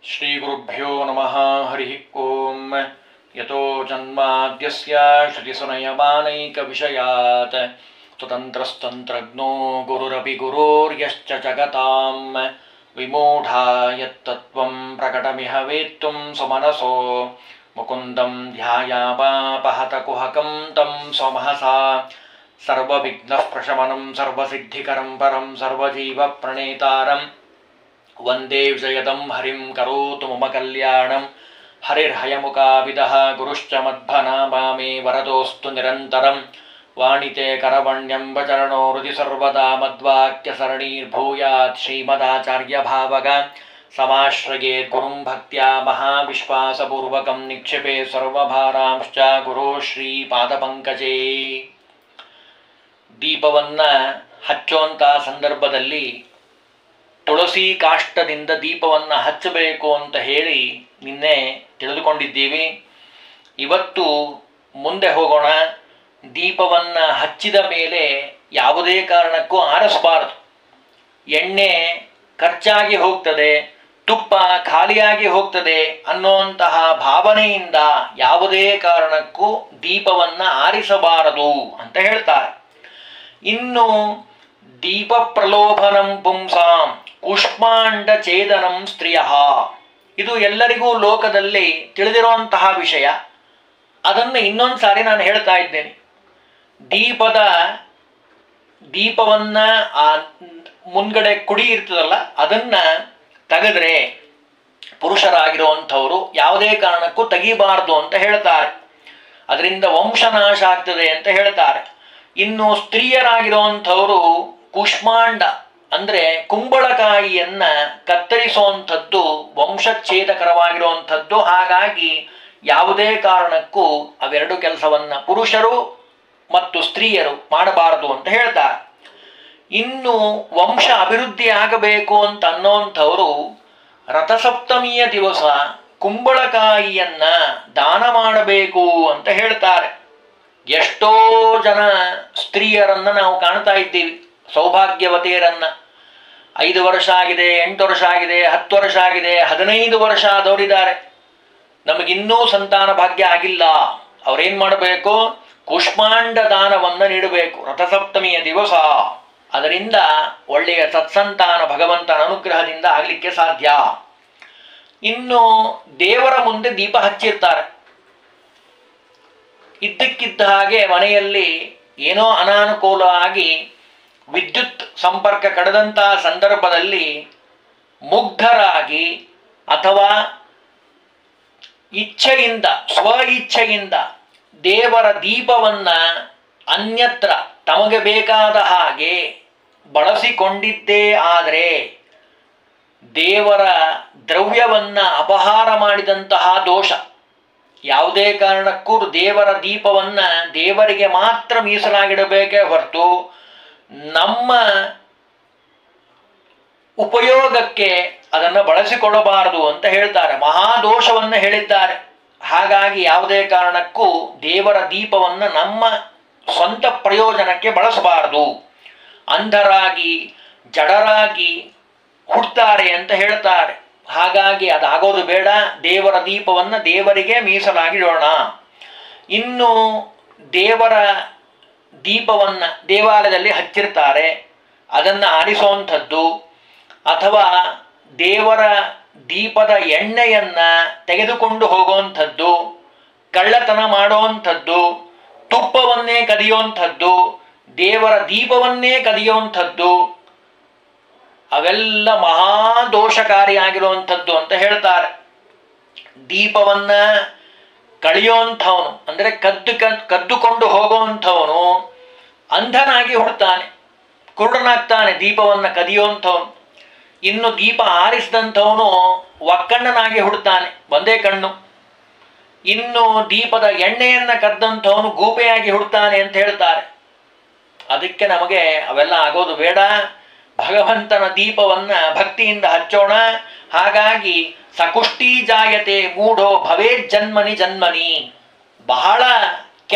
श्रीगुरुभ्यो नमः हरिः ॐ यतो जन्माद्यस्य श्रुतिसुनयमानैकविषयात् स्वतन्त्रस्तन्त्रज्ञो गुरुरपि गुरोर्यश्च जगतां विमूढा यत्तत्त्वं प्रकटमिह वेत्तुं सुमनसो मुकुन्दं ध्यायामापहतकुहकं तं स्वमहसा सर्वविघ्नः प्रशमनं सर्वसिद्धिकरं परं सर्वजीवप्रणेतारम् वन्दे विजयदं हरिं करोतु मम कल्याणं हरिर्हयमुखाविदः गुरुश्च मध्वनामा मे वरदोऽस्तु निरन्तरं वाणिते करवण्यम्बचरणो हृदि सर्वदा मद्वाक्यसरणीर्भूयात् श्रीमदाचार्यभावग समाश्रयेत् गुरुं भक्त्या महाविश्वासपूर्वकं निक्षिपे सर्वभारांश्च ಗುರು ಶ್ರೀಪಾದಪಂಕಜೇ ದೀಪವನ್ನ ಹಚ್ಚುವಂಥ ಸಂದರ್ಭದಲ್ಲಿ ತುಳಸಿ ಕಾಷ್ಟದಿಂದ ದೀಪವನ್ನು ಹಚ್ಚಬೇಕು ಅಂತ ಹೇಳಿ ನಿನ್ನೆ ತಿಳಿದುಕೊಂಡಿದ್ದೀವಿ ಇವತ್ತು ಮುಂದೆ ಹೋಗೋಣ ದೀಪವನ್ನು ಹಚ್ಚಿದ ಮೇಲೆ ಯಾವುದೇ ಕಾರಣಕ್ಕೂ ಆರಿಸಬಾರದು ಎಣ್ಣೆ ಖರ್ಚಾಗಿ ಹೋಗ್ತದೆ ತುಪ್ಪ ಖಾಲಿಯಾಗಿ ಹೋಗ್ತದೆ ಅನ್ನುವಂತಹ ಭಾವನೆಯಿಂದ ಯಾವುದೇ ಕಾರಣಕ್ಕೂ ದೀಪವನ್ನು ಆರಿಸಬಾರದು ಅಂತ ಹೇಳ್ತಾರೆ ಇನ್ನು ದೀಪ ಪ್ರಲೋಭನಂ ಪುಂಸಾಂ ಕುಷ್ಮಾಂಡ ಛೇದನಂ ಸ್ತ್ರೀಯ ಇದು ಎಲ್ಲರಿಗೂ ಲೋಕದಲ್ಲಿ ತಿಳಿದಿರುವಂತಹ ವಿಷಯ ಅದನ್ನು ಇನ್ನೊಂದು ಸಾರಿ ನಾನು ಹೇಳ್ತಾ ಇದ್ದೇನೆ ದೀಪದ ದೀಪವನ್ನ ಆ ಮುಂದ್ಗಡೆ ಕುಡಿ ಇರ್ತದಲ್ಲ ಅದನ್ನ ತೆಗೆದ್ರೆ ಪುರುಷರಾಗಿರುವಂಥವರು ಯಾವುದೇ ಕಾರಣಕ್ಕೂ ತೆಗಿಬಾರದು ಅಂತ ಹೇಳ್ತಾರೆ ಅದರಿಂದ ವಂಶನಾಶ ಆಗ್ತದೆ ಅಂತ ಹೇಳ್ತಾರೆ ಇನ್ನು ಸ್ತ್ರೀಯರಾಗಿರುವಂಥವರು ಕುಷ್ಮಾಂಡ ಅಂದ್ರೆ ಕುಂಬಳಕಾಯಿಯನ್ನ ಕತ್ತರಿಸುವಂಥದ್ದು ವಂಶಚ್ಛೇದಕರವಾಗಿರುವಂಥದ್ದು ಹಾಗಾಗಿ ಯಾವುದೇ ಕಾರಣಕ್ಕೂ ಅವೆರಡು ಕೆಲಸವನ್ನ ಪುರುಷರು ಮತ್ತು ಸ್ತ್ರೀಯರು ಮಾಡಬಾರದು ಅಂತ ಹೇಳ್ತಾರೆ ಇನ್ನು ವಂಶ ಅಭಿವೃದ್ಧಿ ಆಗಬೇಕು ಅಂತ ಅನ್ನೋಂಥವರು ರಥಸಪ್ತಮಿಯ ದಿವಸ ಕುಂಬಳಕಾಯಿಯನ್ನ ದಾನ ಮಾಡಬೇಕು ಅಂತ ಹೇಳ್ತಾರೆ ಎಷ್ಟೋ ಜನ ಸ್ತ್ರೀಯರನ್ನ ನಾವು ಕಾಣ್ತಾ ಇದ್ದೀವಿ ಸೌಭಾಗ್ಯವತಿಯರನ್ನ ಐದು ವರ್ಷ ಆಗಿದೆ ಎಂಟು ವರ್ಷ ಆಗಿದೆ ಹತ್ತು ವರ್ಷ ಆಗಿದೆ ಹದಿನೈದು ವರ್ಷ ಆದವರಿದ್ದಾರೆ ನಮಗಿನ್ನೂ ಸಂತಾನ ಭಾಗ್ಯ ಆಗಿಲ್ಲ ಅವ್ರೇನ್ ಮಾಡಬೇಕು ಕುಷ್ಮಾಂಡ ದಾನವನ್ನ ನೀಡಬೇಕು ರಥಸಪ್ತಮಿಯ ದಿವಸ ಅದರಿಂದ ಒಳ್ಳೆಯ ಸತ್ಸಂತಾನ ಭಗವಂತನ ಅನುಗ್ರಹದಿಂದ ಆಗಲಿಕ್ಕೆ ಸಾಧ್ಯ ಇನ್ನು ದೇವರ ಮುಂದೆ ದೀಪ ಹಚ್ಚಿರ್ತಾರೆ ಇದ್ದಕ್ಕಿದ್ದ ಹಾಗೆ ಮನೆಯಲ್ಲಿ ಏನೋ ಅನಾನುಕೂಲ ಆಗಿ ವಿದ್ಯುತ್ ಸಂಪರ್ಕ ಕಡದಂತಹ ಸಂದರ್ಭದಲ್ಲಿ ಮುಗ್ಧರಾಗಿ ಅಥವಾ ಇಚ್ಛೆಯಿಂದ ಸ್ವ ಇಚ್ಛೆಯಿಂದ ದೇವರ ದೀಪವನ್ನ ಅನ್ಯತ್ರ ತಮಗೆ ಬೇಕಾದ ಹಾಗೆ ಬಳಸಿಕೊಂಡಿದ್ದೇ ಆದರೆ ದೇವರ ದ್ರವ್ಯವನ್ನ ಅಪಹಾರ ಮಾಡಿದಂತಹ ದೋಷ ಯಾವುದೇ ಕಾರಣಕ್ಕೂ ದೇವರ ದೀಪವನ್ನ ದೇವರಿಗೆ ಮಾತ್ರ ಮೀಸಲಾಗಿಡಬೇಕೇ ಹೊರತು ನಮ್ಮ ಉಪಯೋಗಕ್ಕೆ ಅದನ್ನು ಬಳಸಿಕೊಳ್ಳಬಾರದು ಅಂತ ಹೇಳ್ತಾರೆ ಮಹಾದೋಷವನ್ನು ಹೇಳಿದ್ದಾರೆ ಹಾಗಾಗಿ ಯಾವುದೇ ಕಾರಣಕ್ಕೂ ದೇವರ ದೀಪವನ್ನು ನಮ್ಮ ಸ್ವಂತ ಪ್ರಯೋಜನಕ್ಕೆ ಬಳಸಬಾರದು ಅಂಧರಾಗಿ ಜಡರಾಗಿ ಹುಡ್ತಾರೆ ಅಂತ ಹೇಳ್ತಾರೆ ಹಾಗಾಗಿ ಅದಾಗೋದು ಬೇಡ ದೇವರ ದೀಪವನ್ನು ದೇವರಿಗೆ ಮೀಸಲಾಗಿಡೋಣ ಇನ್ನು ದೇವರ ದೀಪವನ್ನು ದೇವಾಲಯದಲ್ಲಿ ಹಚ್ಚಿರ್ತಾರೆ ಅದನ್ನು ಆರಿಸುವಂಥದ್ದು ಅಥವಾ ದೇವರ ದೀಪದ ಎಣ್ಣೆಯನ್ನ ತೆಗೆದುಕೊಂಡು ಹೋಗುವಂಥದ್ದು ಕಳ್ಳತನ ಮಾಡುವಂಥದ್ದು ತುಪ್ಪವನ್ನೇ ಕದಿಯುವಂಥದ್ದು ದೇವರ ದೀಪವನ್ನೇ ಕದಿಯುವಂಥದ್ದು ಅವೆಲ್ಲ ಮಹಾದೋಷಕಾರಿಯಾಗಿರುವಂಥದ್ದು ಅಂತ ಹೇಳ್ತಾರೆ ದೀಪವನ್ನ ಕಳಿಯುವಂಥವನು ಅಂದರೆ ಕದ್ದು ಕದ್ದುಕೊಂಡು ಹೋಗುವಂಥವನು ಅಂಧನಾಗಿ ಹುಡ್ತಾನೆ ಕುರುಡನಾಗ್ತಾನೆ ದೀಪವನ್ನು ಕದಿಯುವಂಥವನು ಇನ್ನು ದೀಪ ಆರಿಸಿದಂಥವನು ಒಕ್ಕಣ್ಣನಾಗಿ ಹುಡ್ತಾನೆ ಒಂದೇ ಕಣ್ಣು ಇನ್ನು ದೀಪದ ಎಣ್ಣೆಯನ್ನ ಕದ್ದಂಥವನು ಗೂಪೆಯಾಗಿ ಹುಡ್ತಾನೆ ಅಂತ ಹೇಳ್ತಾರೆ ಅದಕ್ಕೆ ನಮಗೆ ಅವೆಲ್ಲ ಆಗೋದು ಬೇಡ ಭಗವಂತನ ದೀಪವನ್ನ ಭಕ್ತಿಯಿಂದ ಹಚ್ಚೋಣ ಹಾಗಾಗಿ ಸಕುಷ್ಟಿ ಜಾಯತೆ ಮೂಢೋ ಭವೇ ಜನ್ಮನಿ ಜನ್ಮನಿ ಬಹಳ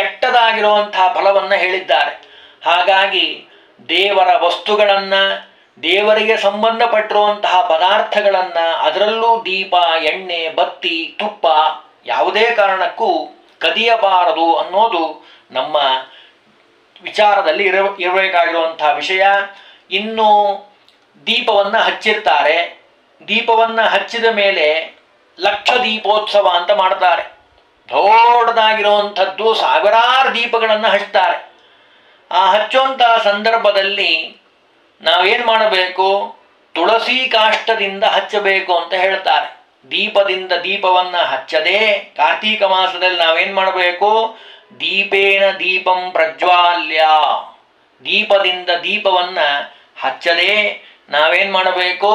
ಕೆಟ್ಟದಾಗಿರುವಂತಹ ಫಲವನ್ನ ಹೇಳಿದ್ದಾರೆ ಹಾಗಾಗಿ ದೇವರ ವಸ್ತುಗಳನ್ನ ದೇವರಿಗೆ ಸಂಬಂಧಪಟ್ಟಿರುವಂತಹ ಪದಾರ್ಥಗಳನ್ನು ಅದರಲ್ಲೂ ದೀಪ ಎಣ್ಣೆ ಬತ್ತಿ ತುಪ್ಪ ಯಾವುದೇ ಕಾರಣಕ್ಕೂ ಕದಿಯಬಾರದು ಅನ್ನೋದು ನಮ್ಮ ವಿಚಾರದಲ್ಲಿ ಇರ ಇರಬೇಕಾಗಿರುವಂತಹ ವಿಷಯ ಇನ್ನು ದೀಪವನ್ನು ಹಚ್ಚಿರ್ತಾರೆ ದೀಪವನ್ನು ಹಚ್ಚಿದ ಮೇಲೆ ಲಕ್ಷ ದೀಪೋತ್ಸವ ಅಂತ ಮಾಡ್ತಾರೆ ದೊಡ್ಡದಾಗಿರುವಂಥದ್ದು ಸಾವಿರಾರು ದೀಪಗಳನ್ನು ಹಚ್ತಾರೆ ಆ ಹಚ್ಚುವಂತಹ ಸಂದರ್ಭದಲ್ಲಿ ನಾವೇನು ಮಾಡಬೇಕು ತುಳಸಿ ಕಾಷ್ಟದಿಂದ ಹಚ್ಚಬೇಕು ಅಂತ ಹೇಳ್ತಾರೆ ದೀಪದಿಂದ ದೀಪವನ್ನು ಹಚ್ಚದೆ ಕಾರ್ತೀಕ ಮಾಸದಲ್ಲಿ ನಾವೇನು ಮಾಡಬೇಕು ದೀಪೇನ ದೀಪಂ ಪ್ರಜ್ವಾಲ್ಯ ದೀಪದಿಂದ ದೀಪವನ್ನು ಹಚ್ಚದೆ ನಾವೇನು ಮಾಡಬೇಕು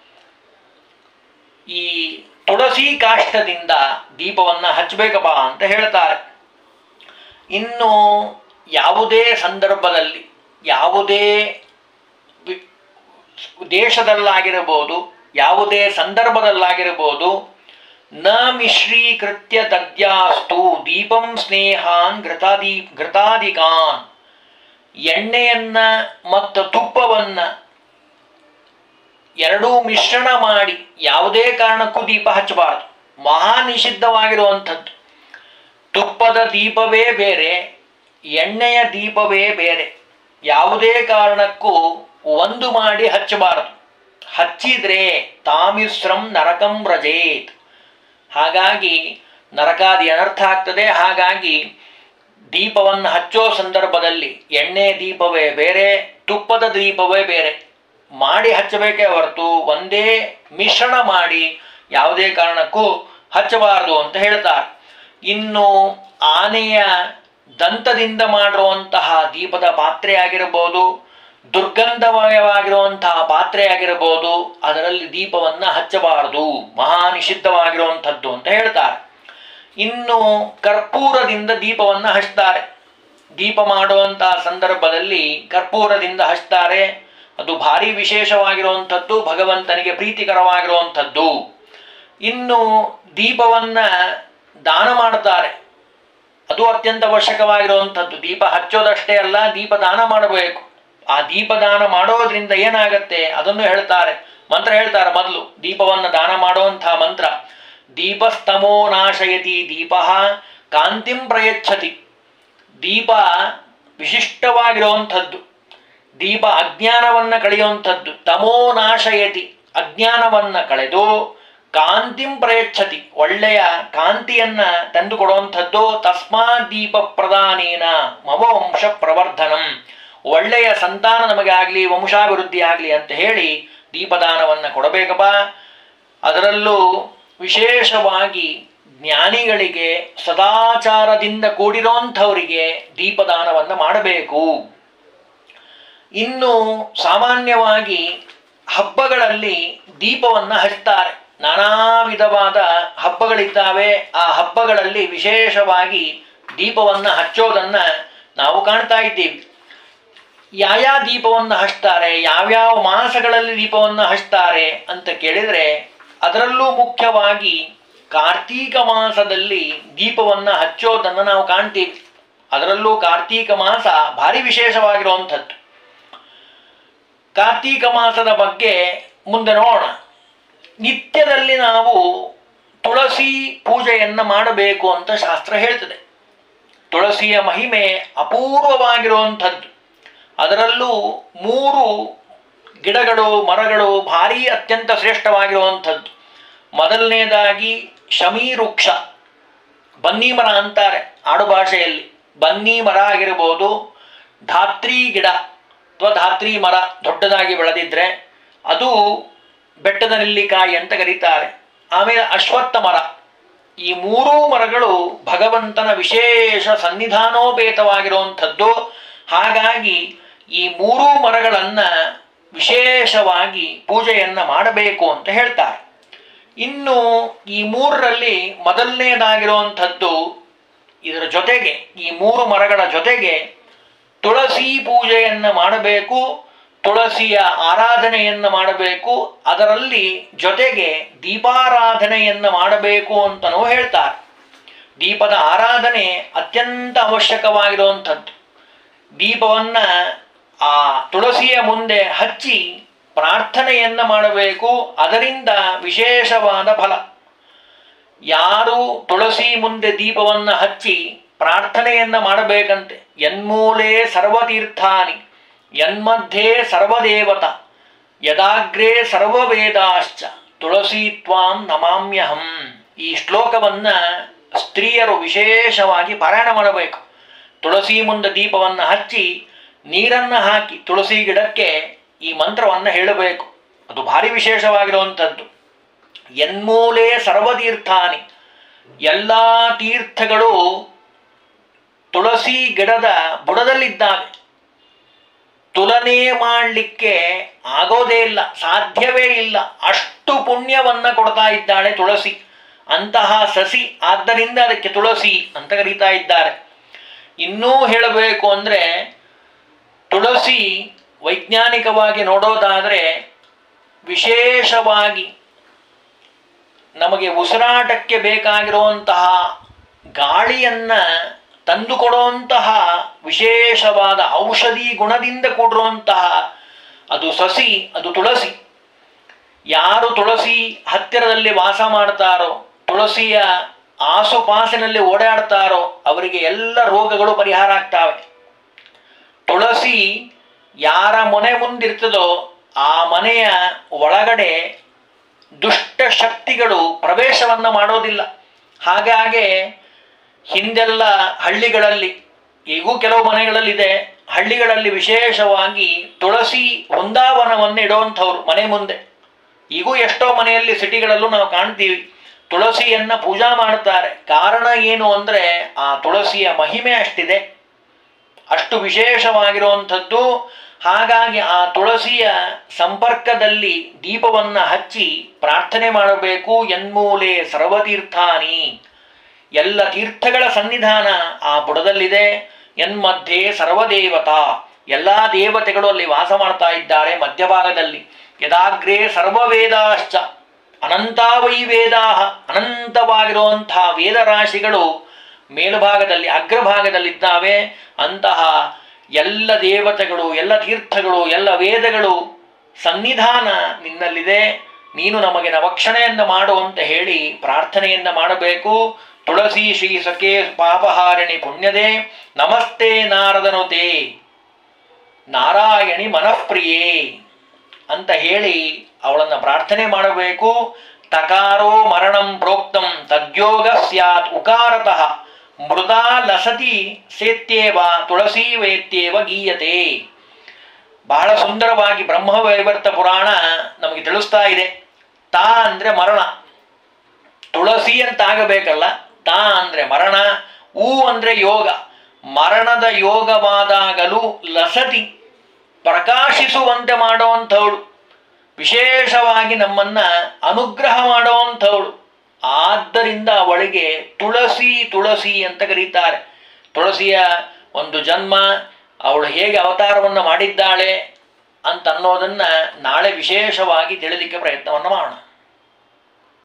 ಈ ತುಳಸಿ ಕಾಷ್ಟದಿಂದ ದೀಪವನ್ನು ಹಚ್ಚಬೇಕಪ್ಪ ಅಂತ ಹೇಳ್ತಾರೆ ಇನ್ನು ಯಾವುದೇ ಸಂದರ್ಭದಲ್ಲಿ ಯಾವುದೇ ವಿ- ದೇಶದಲ್ಲಾಗಿರಬಹುದು ಯಾವುದೇ ಸಂದರ್ಭದಲ್ಲಾಗಿರಬಹುದು ನ ಮಿಶ್ರೀಕೃತ್ಯ ತದ್ಯಾಸ್ತು ದೀಪಂ ಸ್ನೇಹಾನ್ ಘೃತಾದಿ ಘೃತಾದಿಕಾನ್ ಎಣ್ಣೆಯನ್ನ ಮತ್ತು ತುಪ್ಪವನ್ನ ಎರಡೂ ಮಿಶ್ರಣ ಮಾಡಿ ಯಾವುದೇ ಕಾರಣಕ್ಕೂ ದೀಪ ಹಚ್ಚಬಾರದು ಮಹಾ ನಿಷಿದ್ಧವಾಗಿರುವಂಥದ್ದು ತುಪ್ಪದ ದೀಪವೇ ಬೇರೆ ಎಣ್ಣೆಯ ದೀಪವೇ ಬೇರೆ ಯಾವುದೇ ಕಾರಣಕ್ಕೂ ಒಂದು ಮಾಡಿ ಹಚ್ಚಬಾರದು ಹಚ್ಚಿದ್ರೆ ತಾಮಿಶ್ರಂ ನರಕಂ ವ್ರಜೇತ್ ಹಾಗಾಗಿ ನರಕಾದಿ ಅನರ್ಥ ಆಗ್ತದೆ ಹಾಗಾಗಿ ದೀಪವನ್ನು ಹಚ್ಚೋ ಸಂದರ್ಭದಲ್ಲಿ ಎಣ್ಣೆ ದೀಪವೇ ಬೇರೆ ತುಪ್ಪದ ದೀಪವೇ ಬೇರೆ ಮಾಡಿ ಹಚ್ಚಬೇಕೇ ಹೊರತು ಒಂದೇ ಮಿಶ್ರಣ ಮಾಡಿ ಯಾವುದೇ ಕಾರಣಕ್ಕೂ ಹಚ್ಚಬಾರದು ಅಂತ ಹೇಳ್ತಾರೆ ಇನ್ನು ಆನೆಯ ದಂತದಿಂದ ಮಾಡಿರುವಂತಹ ದೀಪದ ಪಾತ್ರೆ ಆಗಿರಬಹುದು ದುರ್ಗಂಧಮಯವಾಗಿರುವಂತಹ ಪಾತ್ರೆ ಆಗಿರಬಹುದು ಅದರಲ್ಲಿ ದೀಪವನ್ನು ಹಚ್ಚಬಾರದು ಮಹಾ ನಿಷಿದ್ಧವಾಗಿರುವಂಥದ್ದು ಅಂತ ಹೇಳ್ತಾರೆ ಇನ್ನು ಕರ್ಪೂರದಿಂದ ದೀಪವನ್ನು ಹಚ್ತಾರೆ ದೀಪ ಮಾಡುವಂತಹ ಸಂದರ್ಭದಲ್ಲಿ ಕರ್ಪೂರದಿಂದ ಹಚ್ತಾರೆ ಅದು ಭಾರಿ ವಿಶೇಷವಾಗಿರುವಂಥದ್ದು ಭಗವಂತನಿಗೆ ಪ್ರೀತಿಕರವಾಗಿರುವಂಥದ್ದು ಇನ್ನು ದೀಪವನ್ನ ದಾನ ಮಾಡ್ತಾರೆ ಅದು ಅತ್ಯಂತ ಅವಶ್ಯಕವಾಗಿರುವಂಥದ್ದು ದೀಪ ಹಚ್ಚೋದಷ್ಟೇ ಅಲ್ಲ ದೀಪ ದಾನ ಮಾಡಬೇಕು ಆ ದೀಪದಾನ ಮಾಡೋದ್ರಿಂದ ಏನಾಗತ್ತೆ ಅದನ್ನು ಹೇಳ್ತಾರೆ ಮಂತ್ರ ಹೇಳ್ತಾರೆ ಮೊದಲು ದೀಪವನ್ನು ದಾನ ಮಾಡುವಂತಹ ಮಂತ್ರ ದೀಪಸ್ತಮೋ ನಾಶಯತಿ ದೀಪ ಕಾಂತಿಂ ಪ್ರಯಚ್ಛತಿ ದೀಪ ವಿಶಿಷ್ಟವಾಗಿರುವಂಥದ್ದು ದೀಪ ಅಜ್ಞಾನವನ್ನು ಕಳೆಯುವಂಥದ್ದು ತಮೋ ನಾಶಯತಿ ಅಜ್ಞಾನವನ್ನು ಕಳೆದು ಕಾಂತಿಂ ಪ್ರಯಚ್ಛತಿ ಒಳ್ಳೆಯ ಕಾಂತಿಯನ್ನ ತಂದುಕೊಡುವಂಥದ್ದು ತಸ್ಮಾತ್ ದೀಪ ಪ್ರದಾನೇನ ಮಮ ವಂಶ ಪ್ರವರ್ಧನಂ ಒಳ್ಳೆಯ ಸಂತಾನ ನಮಗೆ ಆಗಲಿ ವಂಶಾಭಿವೃದ್ಧಿ ಆಗಲಿ ಅಂತ ಹೇಳಿ ದೀಪದಾನವನ್ನು ಕೊಡಬೇಕಪ್ಪ ಅದರಲ್ಲೂ ವಿಶೇಷವಾಗಿ ಜ್ಞಾನಿಗಳಿಗೆ ಸದಾಚಾರದಿಂದ ಕೂಡಿರೋಂಥವರಿಗೆ ದೀಪದಾನವನ್ನು ಮಾಡಬೇಕು ಇನ್ನು ಸಾಮಾನ್ಯವಾಗಿ ಹಬ್ಬಗಳಲ್ಲಿ ದೀಪವನ್ನು ಹಚ್ತಾರೆ ನಾನಾ ವಿಧವಾದ ಹಬ್ಬಗಳಿದ್ದಾವೆ ಆ ಹಬ್ಬಗಳಲ್ಲಿ ವಿಶೇಷವಾಗಿ ದೀಪವನ್ನು ಹಚ್ಚೋದನ್ನ ನಾವು ಕಾಣ್ತಾ ಇದ್ದೀವಿ ಯಾವ್ಯಾವ ದೀಪವನ್ನು ಹಚ್ತಾರೆ ಯಾವ್ಯಾವ ಮಾಸಗಳಲ್ಲಿ ದೀಪವನ್ನು ಹಚ್ತಾರೆ ಅಂತ ಕೇಳಿದರೆ ಅದರಲ್ಲೂ ಮುಖ್ಯವಾಗಿ ಕಾರ್ತೀಕ ಮಾಸದಲ್ಲಿ ದೀಪವನ್ನು ಹಚ್ಚೋದನ್ನು ನಾವು ಕಾಣ್ತೀವಿ ಅದರಲ್ಲೂ ಕಾರ್ತೀಕ ಮಾಸ ಭಾರಿ ವಿಶೇಷವಾಗಿರುವಂಥದ್ದು ಕಾರ್ತೀಕ ಮಾಸದ ಬಗ್ಗೆ ಮುಂದೆ ನೋಡೋಣ ನಿತ್ಯದಲ್ಲಿ ನಾವು ತುಳಸಿ ಪೂಜೆಯನ್ನು ಮಾಡಬೇಕು ಅಂತ ಶಾಸ್ತ್ರ ಹೇಳ್ತದೆ ತುಳಸಿಯ ಮಹಿಮೆ ಅಪೂರ್ವವಾಗಿರುವಂಥದ್ದು ಅದರಲ್ಲೂ ಮೂರು ಗಿಡಗಳು ಮರಗಳು ಭಾರಿ ಅತ್ಯಂತ ಶ್ರೇಷ್ಠವಾಗಿರುವಂಥದ್ದು ಮೊದಲನೇದಾಗಿ ಶಮೀ ವೃಕ್ಷ ಬನ್ನಿ ಮರ ಅಂತಾರೆ ಆಡುಭಾಷೆಯಲ್ಲಿ ಬನ್ನಿ ಮರ ಆಗಿರ್ಬೋದು ಧಾತ್ರಿ ಗಿಡ ಅಥವಾ ಧಾತ್ರಿ ಮರ ದೊಡ್ಡದಾಗಿ ಬೆಳೆದಿದ್ರೆ ಅದು ಬೆಟ್ಟದ ನೆಲ್ಲಿಕಾಯಿ ಅಂತ ಕರೀತಾರೆ ಆಮೇಲೆ ಅಶ್ವತ್ಥ ಮರ ಈ ಮೂರೂ ಮರಗಳು ಭಗವಂತನ ವಿಶೇಷ ಸನ್ನಿಧಾನೋಪೇತವಾಗಿರುವಂಥದ್ದು ಹಾಗಾಗಿ ಈ ಮೂರೂ ಮರಗಳನ್ನ ವಿಶೇಷವಾಗಿ ಪೂಜೆಯನ್ನ ಮಾಡಬೇಕು ಅಂತ ಹೇಳ್ತಾರೆ ಇನ್ನು ಈ ಮೂರರಲ್ಲಿ ಮೊದಲನೇದಾಗಿರುವಂಥದ್ದು ಇದರ ಜೊತೆಗೆ ಈ ಮೂರು ಮರಗಳ ಜೊತೆಗೆ ತುಳಸಿ ಪೂಜೆಯನ್ನು ಮಾಡಬೇಕು ತುಳಸಿಯ ಆರಾಧನೆಯನ್ನು ಮಾಡಬೇಕು ಅದರಲ್ಲಿ ಜೊತೆಗೆ ದೀಪಾರಾಧನೆಯನ್ನು ಮಾಡಬೇಕು ಅಂತಲೂ ಹೇಳ್ತಾರೆ ದೀಪದ ಆರಾಧನೆ ಅತ್ಯಂತ ಅವಶ್ಯಕವಾಗಿರುವಂಥದ್ದು ದೀಪವನ್ನು ಆ ತುಳಸಿಯ ಮುಂದೆ ಹಚ್ಚಿ ಪ್ರಾರ್ಥನೆಯನ್ನ ಮಾಡಬೇಕು ಅದರಿಂದ ವಿಶೇಷವಾದ ಫಲ ಯಾರು ತುಳಸಿ ಮುಂದೆ ದೀಪವನ್ನ ಹಚ್ಚಿ ಪ್ರಾರ್ಥನೆಯನ್ನ ಮಾಡಬೇಕಂತೆ ಯನ್ಮೂಲೆ ಸರ್ವತೀರ್ಥಾನಿ ಯನ್ಮಧ್ಯೆ ಸರ್ವದೇವತ ಯದಾಗ್ರೇ ಸರ್ವವೇದಾಶ್ಚ ತುಳಸಿ ತ್ವಾಂ ನಮಾಮ್ಯಹಂ ಈ ಶ್ಲೋಕವನ್ನ ಸ್ತ್ರೀಯರು ವಿಶೇಷವಾಗಿ ಪಾರಾಯಣ ಮಾಡಬೇಕು ತುಳಸಿ ಮುಂದೆ ದೀಪವನ್ನ ಹಚ್ಚಿ ನೀರನ್ನು ಹಾಕಿ ತುಳಸಿ ಗಿಡಕ್ಕೆ ಈ ಮಂತ್ರವನ್ನು ಹೇಳಬೇಕು ಅದು ಭಾರಿ ವಿಶೇಷವಾಗಿರುವಂಥದ್ದು ಯನ್ಮೂಲೆ ಸರ್ವತೀರ್ಥಾನಿ ಎಲ್ಲ ತೀರ್ಥಗಳು ತುಳಸಿ ಗಿಡದ ಬುಡದಲ್ಲಿದ್ದಾವೆ ತುಲನೆ ಮಾಡಲಿಕ್ಕೆ ಆಗೋದೇ ಇಲ್ಲ ಸಾಧ್ಯವೇ ಇಲ್ಲ ಅಷ್ಟು ಪುಣ್ಯವನ್ನ ಕೊಡ್ತಾ ಇದ್ದಾಳೆ ತುಳಸಿ ಅಂತಹ ಸಸಿ ಆದ್ದರಿಂದ ಅದಕ್ಕೆ ತುಳಸಿ ಅಂತ ಕರೀತಾ ಇದ್ದಾರೆ ಇನ್ನೂ ಹೇಳಬೇಕು ಅಂದರೆ ತುಳಸಿ ವೈಜ್ಞಾನಿಕವಾಗಿ ನೋಡೋದಾದರೆ ವಿಶೇಷವಾಗಿ ನಮಗೆ ಉಸಿರಾಟಕ್ಕೆ ಬೇಕಾಗಿರುವಂತಹ ಗಾಳಿಯನ್ನ ತಂದುಕೊಡುವಂತಹ ವಿಶೇಷವಾದ ಔಷಧಿ ಗುಣದಿಂದ ಕೂಡಿರುವಂತಹ ಅದು ಸಸಿ ಅದು ತುಳಸಿ ಯಾರು ತುಳಸಿ ಹತ್ತಿರದಲ್ಲಿ ವಾಸ ಮಾಡ್ತಾರೋ ತುಳಸಿಯ ಆಸುಪಾಸಿನಲ್ಲಿ ಓಡಾಡ್ತಾರೋ ಅವರಿಗೆ ಎಲ್ಲ ರೋಗಗಳು ಪರಿಹಾರ ಆಗ್ತಾವೆ ತುಳಸಿ ಯಾರ ಮನೆ ಮುಂದಿರ್ತದೋ ಆ ಮನೆಯ ಒಳಗಡೆ ದುಷ್ಟ ಶಕ್ತಿಗಳು ಪ್ರವೇಶವನ್ನ ಮಾಡೋದಿಲ್ಲ ಹಾಗಾಗಿ ಹಿಂದೆಲ್ಲ ಹಳ್ಳಿಗಳಲ್ಲಿ ಈಗೂ ಕೆಲವು ಮನೆಗಳಲ್ಲಿದೆ ಹಳ್ಳಿಗಳಲ್ಲಿ ವಿಶೇಷವಾಗಿ ತುಳಸಿ ವೃಂದಾವನವನ್ನು ಇಡುವಂಥವ್ರು ಮನೆ ಮುಂದೆ ಈಗೂ ಎಷ್ಟೋ ಮನೆಯಲ್ಲಿ ಸಿಟಿಗಳಲ್ಲೂ ನಾವು ಕಾಣ್ತೀವಿ ತುಳಸಿಯನ್ನ ಪೂಜಾ ಮಾಡ್ತಾರೆ ಕಾರಣ ಏನು ಅಂದರೆ ಆ ತುಳಸಿಯ ಮಹಿಮೆ ಅಷ್ಟಿದೆ ಅಷ್ಟು ವಿಶೇಷವಾಗಿರುವಂಥದ್ದು ಹಾಗಾಗಿ ಆ ತುಳಸಿಯ ಸಂಪರ್ಕದಲ್ಲಿ ದೀಪವನ್ನ ಹಚ್ಚಿ ಪ್ರಾರ್ಥನೆ ಮಾಡಬೇಕು ಯನ್ಮೂಲೆ ಸರ್ವತೀರ್ಥಾನಿ ಎಲ್ಲ ತೀರ್ಥಗಳ ಸನ್ನಿಧಾನ ಆ ಬುಡದಲ್ಲಿದೆ ಯನ್ಮಧ್ಯೆ ಸರ್ವದೇವತಾ ಎಲ್ಲ ದೇವತೆಗಳು ಅಲ್ಲಿ ವಾಸ ಮಾಡ್ತಾ ಇದ್ದಾರೆ ಮಧ್ಯಭಾಗದಲ್ಲಿ ಯದಾಗ್ರೇ ಸರ್ವವೇದಾಶ್ಚ ಅನಂತಾವೈ ವೇದಾ ಅನಂತವಾಗಿರುವಂತಹ ವೇದರಾಶಿಗಳು ಮೇಲುಭಾಗದಲ್ಲಿ ಅಗ್ರಭಾಗದಲ್ಲಿದ್ದಾವೆ ಅಂತಹ ಎಲ್ಲ ದೇವತೆಗಳು ಎಲ್ಲ ತೀರ್ಥಗಳು ಎಲ್ಲ ವೇದಗಳು ಸನ್ನಿಧಾನ ನಿನ್ನಲ್ಲಿದೆ ನೀನು ನಮಗೆ ನವಕ್ಷಣೆಯನ್ನ ಮಾಡು ಅಂತ ಹೇಳಿ ಪ್ರಾರ್ಥನೆಯನ್ನ ಮಾಡಬೇಕು ತುಳಸಿ ಶ್ರೀ ಸಖೇ ಪಾಪಹಾರಿಣಿ ಪುಣ್ಯದೆ ನಮಸ್ತೆ ನಾರದನುತೆ ನಾರಾಯಣಿ ಮನಃಪ್ರಿಯೇ ಅಂತ ಹೇಳಿ ಅವಳನ್ನು ಪ್ರಾರ್ಥನೆ ಮಾಡಬೇಕು ತಕಾರೋ ಮರಣಂ ಪ್ರೋಕ್ತಂ ತದ್ಯೋಗ ಸ್ಯಾತ್ ಉಕಾರತಃ ಮೃದಾ ಲಸತಿ ಸೇತ್ಯೇವ ತುಳಸಿ ವೇತ್ಯೇವ ಗೀಯತೆ ಬಹಳ ಸುಂದರವಾಗಿ ಬ್ರಹ್ಮವೈವರ್ತ ಪುರಾಣ ನಮಗೆ ತಿಳಿಸ್ತಾ ಇದೆ ತಾ ಅಂದ್ರೆ ಮರಣ ತುಳಸಿ ಅಂತ ಆಗಬೇಕಲ್ಲ ತಾ ಅಂದ್ರೆ ಮರಣ ಊ ಅಂದ್ರೆ ಯೋಗ ಮರಣದ ಯೋಗವಾದಾಗಲೂ ಲಸತಿ ಪ್ರಕಾಶಿಸುವಂತೆ ಮಾಡುವಂಥವಳು ವಿಶೇಷವಾಗಿ ನಮ್ಮನ್ನ ಅನುಗ್ರಹ ಮಾಡುವಂಥವಳು ಆದ್ದರಿಂದ ಅವಳಿಗೆ ತುಳಸಿ ತುಳಸಿ ಅಂತ ಕರೀತಾರೆ ತುಳಸಿಯ ಒಂದು ಜನ್ಮ ಅವಳು ಹೇಗೆ ಅವತಾರವನ್ನು ಮಾಡಿದ್ದಾಳೆ ಅಂತ ಅನ್ನೋದನ್ನ ನಾಳೆ ವಿಶೇಷವಾಗಿ ತಿಳಿಲಿಕ್ಕೆ ಪ್ರಯತ್ನವನ್ನು ಮಾಡೋಣ